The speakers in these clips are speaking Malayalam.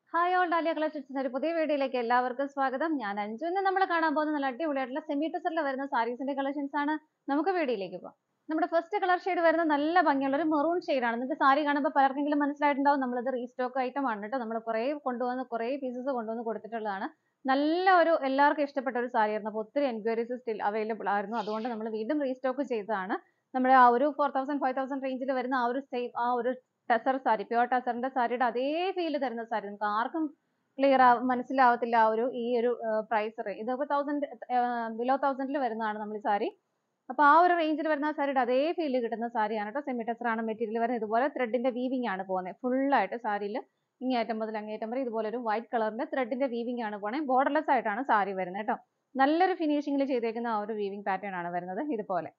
ഹായ് ഓൾ ഡാലിയ കളക്ഷൻസിന്റെ ഒരു പുതിയ വീഡിയോയിലേക്ക് എല്ലാവർക്കും സ്വാഗതം ഞാൻ അഞ്ജു ഇന്ന് നമ്മൾ കാണാൻ പോകുന്ന നല്ല അടിപൊളിയായിട്ടുള്ള സെമി ടെസറിൽ വരുന്ന സാരീസിന്റെ കളക്ഷൻസ് ആണ് നമുക്ക് വീഡിയോയിലേക്ക് പോകാം നമ്മുടെ ഫസ്റ്റ് കളർ ഷെയ്ഡ് വരുന്ന നല്ല ഭംഗിയുള്ള ഒരു മെറൂൺ ആണ് നിങ്ങൾക്ക് സാരി കാണുമ്പോൾ പലർക്കെങ്കിലും മനസ്സിലായിട്ടുണ്ടാവും നമ്മളിത് റീസ്റ്റോക്ക് ഐറ്റം ആണ് കേട്ടോ നമ്മൾ കുറേ കൊണ്ടുവന്ന് കുറേ പീസസ് കൊണ്ടുവന്ന് കൊടുത്തിട്ടുള്ളതാണ് നല്ല ഒരു എല്ലാവർക്കും ഇഷ്ടപ്പെട്ട ഒരു സാരി ആയിരുന്നു അപ്പോൾ ഒത്തിരി എൻക്വയറീസ് സ്റ്റിൽ അവൈലബിൾ ആയിരുന്നു അതുകൊണ്ട് നമ്മൾ വീണ്ടും റീസ്റ്റോക്ക് ചെയ്തതാണ് നമ്മുടെ ആ ഒരു ഫോർ തൗസൻഡ് ഫൈവ് തൗസൻഡ് റേഞ്ചിൽ വരുന്ന ആ ഒരു സെയിം ആ ഒരു ടസർ സാരി പ്യുവർ ടസറിന്റെ സാരിയുടെ അതേ ഫീൽ തരുന്ന സാരി നമുക്ക് ആർക്കും ക്ലിയർ ആ മനസ്സിലാവത്തില്ല ആ ഒരു ഈ ഒരു പ്രൈസ് ഇതിപ്പോൾ തൗസൻഡ് ബിലോ തൗസൻഡിൽ വരുന്നതാണ് നമ്മൾ ഈ സാരി അപ്പോൾ ആ ഒരു റേഞ്ചിൽ വരുന്ന സാരിയുടെ അതേ ഫീൽ കിട്ടുന്ന സാരിയാണ് കേട്ടോ സെമി ടെസർ ആണ് മെറ്റീരിയൽ വരുന്നത് ഇതുപോലെ ത്രെഡിന്റെ വീവിംഗ് ആണ് പോകുന്നത് ഫുള്ളായിട്ട് സാരിയിൽ ഇങ്ങേറ്റം മുതൽ അങ്ങേറ്റം വരെ ഇതുപോലെ ഒരു വൈറ്റ് കളറിന്റെ ത്രെഡിന്റെ വീവിംഗ് ആണ് പോണേ ബോർഡർലെസ് ആയിട്ടാണ് സാരി വരുന്നത് കേട്ടോ നല്ലൊരു ഫിനിഷിംഗിൽ ചെയ്തേക്കുന്ന ആ ഒരു വീവിംഗ് പാറ്റേൺ ആണ് വരുന്നത് ഇതുപോലെ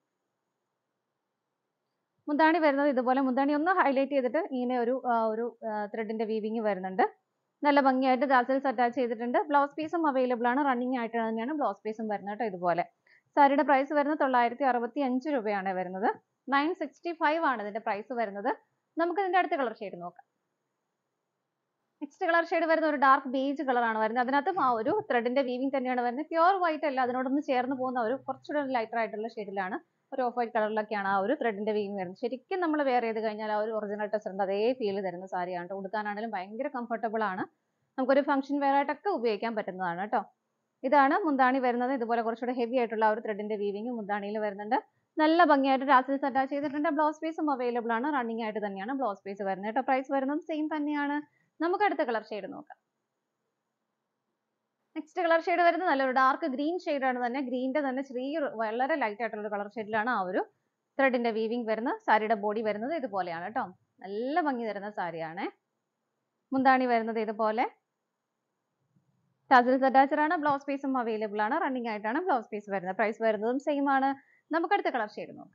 മുന്താണി വരുന്നത് ഇതുപോലെ മുന്താണി ഒന്ന് ഹൈലൈറ്റ് ചെയ്തിട്ട് ഇങ്ങനെ ഒരു ആ, ഒരു ത്രെഡിന്റെ വീവിങ് വരുന്നുണ്ട് നല്ല ഭംഗിയായിട്ട് ദാസൽസ് അറ്റാച്ച് ചെയ്തിട്ടുണ്ട് ബ്ലൗസ് പീസും അവൈലബിൾ ആണ് റണ്ണിങ് ആയിട്ട് തന്നെയാണ് ബ്ലൗസ് പീസും വരുന്നത് കേട്ടോ ഇതുപോലെ സാരിയുടെ പ്രൈസ് വരുന്നത് തൊള്ളായിരത്തി അറുപത്തി അഞ്ച് രൂപയാണ് വരുന്നത് നയൻ സിക്സ്റ്റി ഫൈവ് ആണ് ഇതിന്റെ പ്രൈസ് വരുന്നത് നമുക്ക് ഇതിന്റെ അടുത്ത കളർ ഷെയ്ഡ് നോക്കാം നെക്സ്റ്റ് കളർ ഷെയ്ഡ് വരുന്ന ഒരു ഡാർക്ക് ബേജ് കളറാണ് വരുന്നത് അതിനകത്തും ആ ഒരു ത്രെഡിന്റെ വീവിംഗ് തന്നെയാണ് വരുന്നത് പ്യുവർ വൈറ്റ് അല്ല അതിനോടൊന്ന് ചേർന്ന് പോകുന്ന ഒരു കുറച്ചുകൂടെ ലൈറ്റർ ആയിട്ടുള്ള ഷെയ്ഡിലാണ് ഒരു ഓഫ് വൈറ്റ് കളറിലൊക്കെയാണ് ആ ഒരു ത്രെഡിന്റെ വീവിംഗ് വരുന്നത് ശരിക്കും നമ്മൾ വെയർ ചെയ്ത് കഴിഞ്ഞാൽ ആ ഒരു ഒറിജിനൽ ടെസറിന്റെ അതേ ഫീൽ തരുന്ന സാരിയാണ് കേട്ടോ ഉടുക്കാനാണെങ്കിലും ഭയങ്കര കംഫർട്ടബിൾ ആണ് നമുക്കൊരു ഫംഗ്ഷൻ വെയർ ആയിട്ടൊക്കെ ഉപയോഗിക്കാൻ പറ്റുന്നതാണ് കേട്ടോ ഇതാണ് മുന്താണി വരുന്നത് ഇതുപോലെ കുറച്ചുകൂടെ ഹെവി ആയിട്ടുള്ള ആ ഒരു ത്രെഡിന്റെ വീവിംഗ് മുന്താണിയിൽ വരുന്നുണ്ട് നല്ല ഭംഗിയായിട്ട് ടാസിൽസ് അറ്റാച്ച് ചെയ്തിട്ടുണ്ട് ബ്ലൗസ് പീസും അവൈലബിൾ ആണ് റണ്ണിങ് ആയിട്ട് തന്നെയാണ് ബ്ലൗസ് പീസ് വരുന്നത് കേട്ടോ പ്രൈസ് വരുന്നത് സെയിം തന്നെയാണ് നമുക്ക് അടുത്ത കളർ ഷെയ്ഡ് നോക്കാം നെക്സ്റ്റ് കളർ ഷെയ്ഡ് വരുന്നത് നല്ലൊരു ഡാർക്ക് ഗ്രീൻ ആണ് തന്നെ ഗ്രീനിന്റെ തന്നെ ചെറിയൊരു വളരെ ലൈറ്റ് ആയിട്ടുള്ള ഒരു കളർ ഷെയ്ഡിലാണ് ആ ഒരു ത്രെഡിന്റെ വീവിംഗ് വരുന്നത് സാരിയുടെ ബോഡി വരുന്നത് ഇതുപോലെയാണ് കേട്ടോ നല്ല ഭംഗി തരുന്ന സാരിയാണ് മുന്താണി വരുന്നത് ഇതുപോലെ ടസിൽസ് അറ്റാച്ചഡ് ആണ് ബ്ലൗസ് പീസും അവൈലബിൾ ആണ് റണ്ണിങ് ആയിട്ടാണ് ബ്ലൗസ് പീസ് വരുന്നത് പ്രൈസ് വരുന്നതും സെയിം ആണ് നമുക്ക് അടുത്ത കളർ ഷെയ്ഡ് നോക്കാം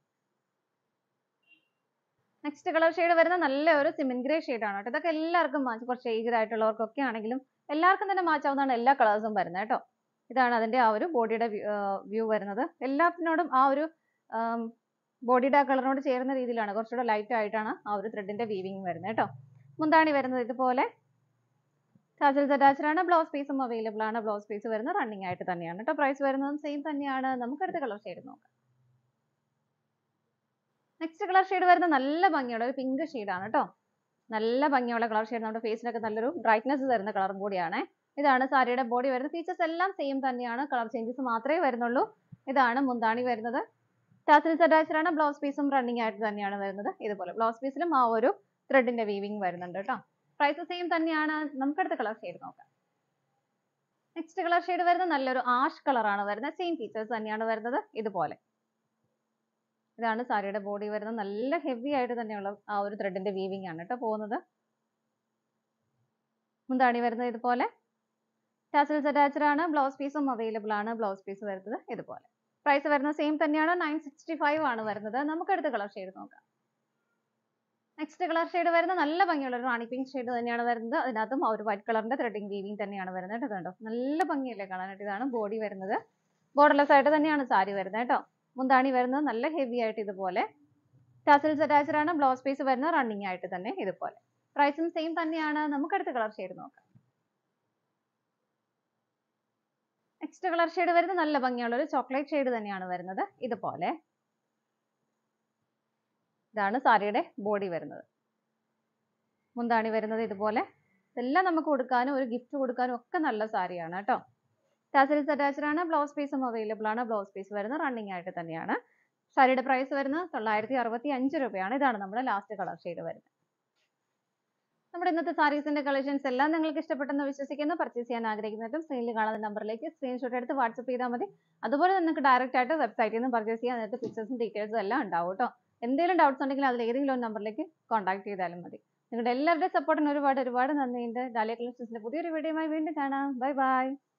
നെക്സ്റ്റ് കളർ ഷെയ്ഡ് വരുന്ന നല്ല ഒരു സിമൻ ഗ്രേ ആണ് കേട്ടോ ഇതൊക്കെ എല്ലാവർക്കും മാച്ച് കുറച്ച് ഏജ്ഡ് ആയിട്ടുള്ളവർക്കൊക്കെ ആണെങ്കിലും എല്ലാവർക്കും തന്നെ മാച്ച് ആവുന്നതാണ് എല്ലാ കളേഴ്സും വരുന്നത് കേട്ടോ ഇതാണ് അതിന്റെ ആ ഒരു ബോഡിയുടെ വ്യൂ വരുന്നത് എല്ലാത്തിനോടും ആ ഒരു ബോഡിയുടെ ആ കളറിനോട് ചേരുന്ന രീതിയിലാണ് കുറച്ചുകൂടെ ലൈറ്റ് ആയിട്ടാണ് ആ ഒരു ത്രെഡിന്റെ വീവിങ് വരുന്നത് കേട്ടോ മുന്താണി വരുന്നത് ഇതുപോലെ ടാസൽസ് അറ്റാച്ച്ഡ് ആണ് ബ്ലൗസ് പീസും അവൈലബിൾ ആണ് ബ്ലൗസ് പീസ് വരുന്നത് റണ്ണിങ് ആയിട്ട് തന്നെയാണ് കേട്ടോ പ്രൈസ് വരുന്നതും സെയിം തന്നെയാണ് നമുക്ക് അടുത്ത കളർ ഷെയ്ഡ് നോക്കാം നെക്സ്റ്റ് കളർ ഷെയ്ഡ് വരുന്ന നല്ല ഭംഗിയുള്ള ഒരു പിങ്ക് ആണ് കേട്ടോ നല്ല ഭംഗിയുള്ള കളർ ഷെയ്ഡ് നമ്മുടെ ഫേസിനൊക്കെ നല്ലൊരു ബ്രൈറ്റ്നസ് തരുന്ന കളറും കൂടിയാണ് ഇതാണ് സാരിയുടെ ബോഡി വരുന്നത് ഫീച്ചേഴ്സ് എല്ലാം സെയിം തന്നെയാണ് കളർ ചേഞ്ചസ് മാത്രമേ വരുന്നുള്ളൂ ഇതാണ് മുന്താണി വരുന്നത് ടാസിൽസ് അറ്റാച്ച്ഡ് ആണ് ബ്ലൗസ് പീസും റണ്ണിങ് ആയിട്ട് തന്നെയാണ് വരുന്നത് ഇതുപോലെ ബ്ലൗസ് പീസിലും ആ ഒരു ത്രെഡിന്റെ വീവിംഗ് വരുന്നുണ്ട് കേട്ടോ പ്രൈസ് സെയിം തന്നെയാണ് നമുക്ക് അടുത്ത കളർ ഷെയ്ഡ് നോക്കാം നെക്സ്റ്റ് കളർ ഷെയ്ഡ് വരുന്നത് നല്ലൊരു ആഷ് കളറാണ് വരുന്നത് സെയിം ഫീച്ചേഴ്സ് തന്നെയാണ് വരുന്നത് ഇതുപോലെ ഇതാണ് സാരിയുടെ ബോഡി വരുന്നത് നല്ല ഹെവി ആയിട്ട് തന്നെയുള്ള ആ ഒരു ത്രെഡിന്റെ വീവിംഗ് ആണ് കേട്ടോ പോകുന്നത് മുന്താണി വരുന്നത് ഇതുപോലെ ടാസൽസ് അറ്റാച്ച്ഡ് ആണ് ബ്ലൗസ് പീസും അവൈലബിൾ ആണ് ബ്ലൗസ് പീസ് വരുന്നത് ഇതുപോലെ പ്രൈസ് വരുന്നത് സെയിം തന്നെയാണ് നയൻ സിക്സ്റ്റി ഫൈവ് ആണ് വരുന്നത് നമുക്ക് അടുത്ത കളർ ഷെയ്ഡ് നോക്കാം നെക്സ്റ്റ് കളർ ഷെയ്ഡ് വരുന്നത് നല്ല ഭംഗിയുള്ള ഒരു റാണി പിങ്ക് ഷെയ്ഡ് തന്നെയാണ് വരുന്നത് അതിനകത്തും ആ ഒരു വൈറ്റ് കളറിന്റെ ത്രെഡിങ് വീവിംഗ് തന്നെയാണ് വരുന്നത് കേട്ടോ കണ്ടോ നല്ല ഭംഗിയല്ലേ കാണാനായിട്ട് ഇതാണ് ബോഡി വരുന്നത് ബോർഡർലെസ് ആയിട്ട് തന്നെയാണ് സാരി വരുന്നത് കേട്ടോ മുന്താണി വരുന്നത് നല്ല ഹെവി ആയിട്ട് ഇതുപോലെ ടാസൽസ് അറ്റാച്ച്ഡ് ആണ് ബ്ലൗസ് പീസ് വരുന്നത് റണ്ണിങ് ആയിട്ട് തന്നെ ഇതുപോലെ പ്രൈസും സെയിം തന്നെയാണ് നമുക്ക് അടുത്ത കളർ ഷെയ്ഡ് നോക്കാം നെക്സ്റ്റ് കളർ ഷെയ്ഡ് വരുന്നത് നല്ല ഭംഗിയുള്ള ഒരു ചോക്ലേറ്റ് ഷെയ്ഡ് തന്നെയാണ് വരുന്നത് ഇതുപോലെ ഇതാണ് സാരിയുടെ ബോഡി വരുന്നത് മുന്താണി വരുന്നത് ഇതുപോലെ ഇതെല്ലാം നമുക്ക് കൊടുക്കാനും ഒരു ഗിഫ്റ്റ് കൊടുക്കാനും ഒക്കെ നല്ല സാരിയാണ് കേട്ടോ ടാസൽസ് അറ്റാച്ച്ഡ് ആണ് ബ്ലൗസ് പീസും അവൈലബിൾ ആണ് ബ്ലൗസ് പീസ് വരുന്നത് റണ്ണിങ് ആയിട്ട് തന്നെയാണ് സാരിയുടെ പ്രൈസ് വരുന്നത് തൊള്ളായിരത്തി അറുപത്തി അഞ്ച് രൂപയാണ് ഇതാണ് നമ്മുടെ ലാസ്റ്റ് കളർ ഷെയ്ഡ് വരുന്നത് നമ്മുടെ ഇന്നത്തെ സാരീസിന്റെ കളക്ഷൻസ് എല്ലാം നിങ്ങൾക്ക് ഇഷ്ടപ്പെട്ടെന്ന് വിശ്വസിക്കുന്നു പർച്ചേസ് ചെയ്യാൻ ആഗ്രഹിക്കുന്നതും സ്ക്രീനിൽ കാണുന്ന നമ്പറിലേക്ക് സ്ക്രീൻഷോട്ട് എടുത്ത് വാട്സപ്പ് ചെയ്താൽ മതി അതുപോലെ നിങ്ങൾക്ക് ഡയറക്റ്റ് ആയിട്ട് വെബ്സൈറ്റിൽ നിന്ന് പർച്ചേസ് ചെയ്യാൻ അതിനകത്ത് പിക്ചേഴ്സും ഡീറ്റെയിൽസും എല്ലാം ഉണ്ടാവും കേട്ടോ എന്തെങ്കിലും ഡൗട്ട്സ് ഉണ്ടെങ്കിൽ അതിൽ ഏതെങ്കിലും ഒരു നമ്പറിലേക്ക് കോൺടാക്ട് ചെയ്താലും മതി നിങ്ങളുടെ എല്ലാവരുടെയും സപ്പോർട്ടിന് ഒരുപാട് ഒരുപാട് നന്ദിയുണ്ട് ഡാലിയ കളക്ഷൻസിന്റെ പുതിയൊരു വീഡിയോയുമായി വീണ്ടും കാണാം ബൈ ബൈ